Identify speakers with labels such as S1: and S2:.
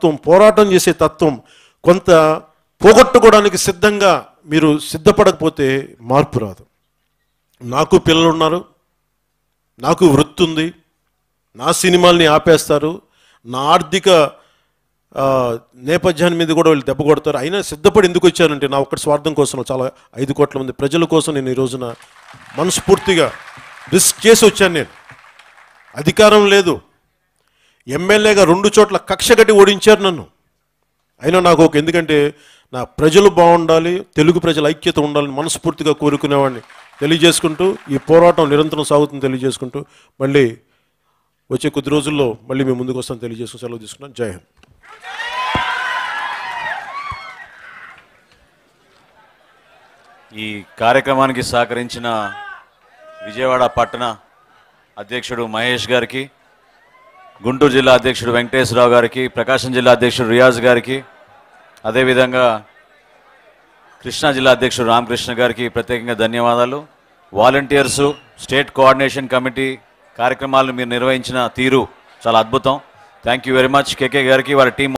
S1: తత్వం పోరాటం చేసే తత్వం కొంత పోగొట్టుకోవడానికి సిద్ధంగా మీరు సిద్ధపడకపోతే మార్పు రాదు నాకు పిల్లలు ఉన్నారు నాకు వృత్తి ఉంది నా సినిమాల్ని ఆపేస్తారు నా ఆర్థిక ఆ, నేపథ్యాన్ని మీద కూడా వీళ్ళు దెబ్బ కొడతారు అయినా సిద్ధపడి ఎందుకు వచ్చానంటే నా ఒక్కటి స్వార్థం కోసం చాలా ఐదు కోట్ల మంది ప్రజల కోసం నేను ఈ రోజున మనస్ఫూర్తిగా రిస్క్ చేసి వచ్చాను నేను అధికారం లేదు ఎమ్మెల్యేగా రెండు చోట్ల కక్ష కట్టి ఓడించారు నన్ను అయినా నాకు ఒక ఎందుకంటే నా ప్రజలు బాగుండాలి తెలుగు ప్రజల ఐక్యత ఉండాలని మనస్ఫూర్తిగా కోరుకునేవాడిని తెలియజేసుకుంటూ ఈ పోరాటం నిరంతరం సాగుతుంది తెలియజేసుకుంటూ మళ్ళీ వచ్చే కొద్ది రోజుల్లో మళ్ళీ మేము ముందుకు వస్తాను తెలియజేసుకుని సెలవు తీసుకున్నాను జై హింద్
S2: ఈ కార్యక్రమానికి సహకరించిన విజయవాడ పట్టణ అధ్యక్షుడు మహేష్ గారికి గుంటూరు జిల్లా అధ్యక్షుడు వెంకటేశ్వరరావు గారికి ప్రకాశం జిల్లా అధ్యక్షుడు రియాజ్ గారికి అదేవిధంగా కృష్ణా జిల్లా అధ్యక్షుడు రామకృష్ణ గారికి ప్రత్యేకంగా ధన్యవాదాలు వాలంటీర్సు స్టేట్ కోఆర్డినేషన్ కమిటీ కార్యక్రమాలను మీరు నిర్వహించిన తీరు చాలా అద్భుతం thank you very much KK గారికి వారి టీం